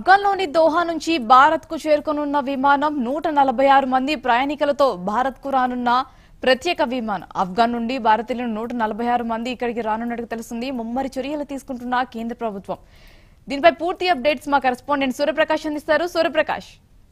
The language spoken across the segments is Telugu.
ఆఫ్ఘన్లోని దోహా నుంచి భారత్ కు చేరుకోనున్న విమానం నూట నలభై ఆరు మంది ప్రయాణికులతో భారత్ కు రానున్న ప్రత్యేక విమానం ఆఫ్ఘన్ నుండి భారతీయులను నూట నలభై ఆరు మంది ఇక్కడికి రానున్నట్టు తెలుస్తుంది ముమ్మరి చర్యలు తీసుకుంటున్న కేంద్ర ప్రభుత్వం దీనిపై పూర్తి అప్డేట్స్ మా కరెస్పాండెంట్ సూర్యప్రకాష్ అందిస్తారు సూర్యప్రకాష్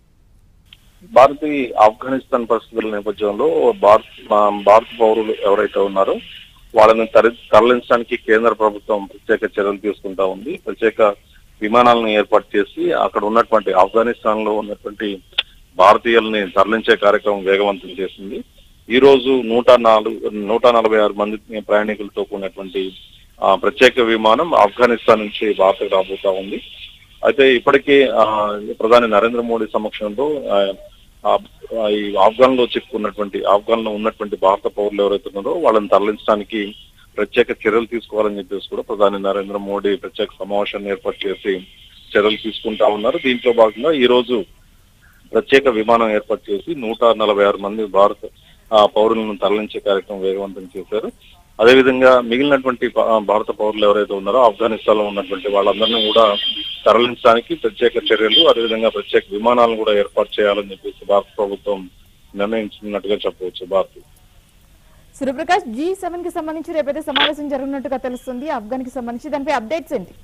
భారత్ ఆఫ్ఘనిస్తాన్ పరిస్థితుల నేపథ్యంలో భారత్ ఆ, భారత పౌరులు ఎవరైతే ఉన్నారో వాళ్ళని తరి తరలించడానికి కేంద్ర ప్రభుత్వం ప్రత్యేక చర్యలు తీసుకుంటా ఉంది ప్రత్యేక విమానాలను ఏర్పాటు చేసి అక్కడ ఉన్నటువంటి ఆఫ్ఘనిస్తాన్ లో ఉన్నటువంటి భారతీయుల్ని తరలించే కార్యక్రమం వేగవంతం చేసింది ఈ రోజు నూట నాలుగు నూట నలభై ఆరు మంది ప్రయాణికులతో కూడినటువంటి ఆ, ప్రత్యేక విమానం ఆఫ్ఘనిస్తాన్ నుంచి భారత్ రాబోతా ఉంది అయితే ఇప్పటికే ఆ, ప్రధాని నరేంద్ర మోడీ సమక్షంలో ఆ, ఆ, ఈ ఆఫ్ఘన్ లో చిక్కున్నటువంటి ఆఫ్ఘన్ లో ఉన్నటువంటి భారత పౌరులు ఎవరైతే ఉన్నారో వాళ్ళని తరలించడానికి ప్రత్యేక చర్యలు తీసుకోవాలని చెప్పేసి కూడా ప్రధాని నరేంద్ర మోడీ ప్రత్యేక సమావేశాన్ని ఏర్పాటు చేసి చర్యలు తీసుకుంటా ఉన్నారు దీంట్లో భాగంగా ఈ రోజు ప్రత్యేక విమానం ఏర్పాటు చేసి నూట నలభై ఆరు మంది భారత ఆ, పౌరులను తరలించే కార్యక్రమం వేగవంతం చేశారు అదేవిధంగా మిగిలినటువంటి భా- భారత పౌరులు ఎవరైతే ఉన్నారో ఆఫ్ఘనిస్తాన్ లో ఉన్నటువంటి వాళ్ళందరినీ కూడా తరలించడానికి ప్రత్యేక చర్యలు అదేవిధంగా ప్రత్యేక విమానాలను కూడా ఏర్పాటు చేయాలని చెప్పేసి భారత ప్రభుత్వం నిర్ణయించుకున్నట్టుగా చెప్పవచ్చు భారత్ సూర్యప్రకాష్ జీ సెవెన్ కి సంబంధించి రేపైతే సమావేశం జరగనున్నట్టుగా తెలుస్తుంది ఆఫ్ఘన్ కి సంబంధించి దానిపై అప్డేట్స్ ఏంటి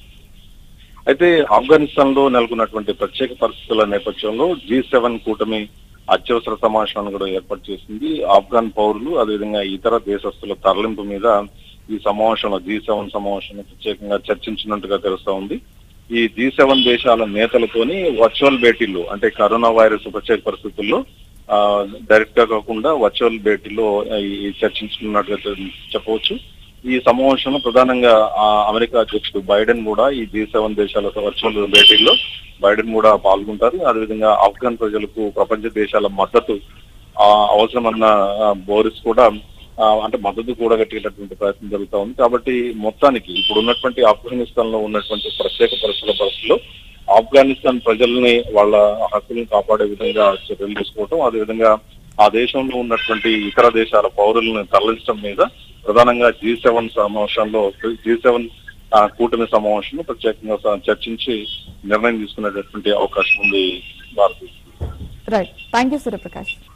అయితే ఆఫ్ఘనిస్తాన్ లో నెలకొన్నటువంటి ప్రత్యేక పరిస్థితుల నేపథ్యంలో జీ సెవెన్ కూటమి అత్యవసర సమావేశాన్ని కూడా ఏర్పాటు చేసింది ఆఫ్ఘన్ పౌరులు అదేవిధంగా ఇతర దేశస్తుల తరలింపు మీద ఈ సమావేశంలో జీ సెవెన్ సమావేశంలో ప్రత్యేకంగా చర్చించినట్టుగా తెలుస్తా ఉంది ఈ జీ సెవెన్ దేశాల నేతలతోని వర్చువల్ భేటీలు అంటే కరోనా వైరస్ ప్రత్యేక పరిస్థితుల్లో డైరెక్ట్ గా కాకుండా వర్చువల్ భేటీలో ఈ చర్చించుకున్నట్టుగా తె- చెప్పవచ్చు ఈ సమావేశంలో ప్రధానంగా ఆ, అమెరికా అధ్యక్షుడు బైడెన్ కూడా ఈ జీ సెవెన్ దేశాల వర్చువల్ భేటీల్లో బైడెన్ కూడా పాల్గొంటారు అదేవిధంగా ఆఫ్ఘన్ ప్రజలకు ప్రపంచ దేశాల మద్దతు ఆ, అవసరమన్న ఆ, బోరిస్ కూడా ఆ, అంటే మద్దతు కూడగట్టేటటువంటి ప్రయత్నం జరుగుతా ఉంది కాబట్టి మొత్తానికి ఇప్పుడు ఉన్నటువంటి ఆఫ్ఘనిస్తాన్ లో ఉన్నటువంటి ప్రత్యేక పరిస్థితుల పరిస్థితుల్లో ఆఫ్ఘనిస్తాన్ ప్రజల్ని వాళ్ళ హక్కులను కాపాడే విధంగా చర్యలు తీసుకోవటం అదేవిధంగా ఆ దేశంలో ఉన్నటువంటి ఇతర దేశాల పౌరులను తరలించడం మీద ప్రధానంగా జీ సెవెన్ సమావేశంలో జీ సెవెన్ కూటమి సమావేశంలో ప్రత్యేకంగా స- చర్చించి నిర్ణయం తీసుకునేటటువంటి అవకాశం ఉంది భారతదేశం రైట్ థ్యాంక్ యూ సూర్యప్రకాష్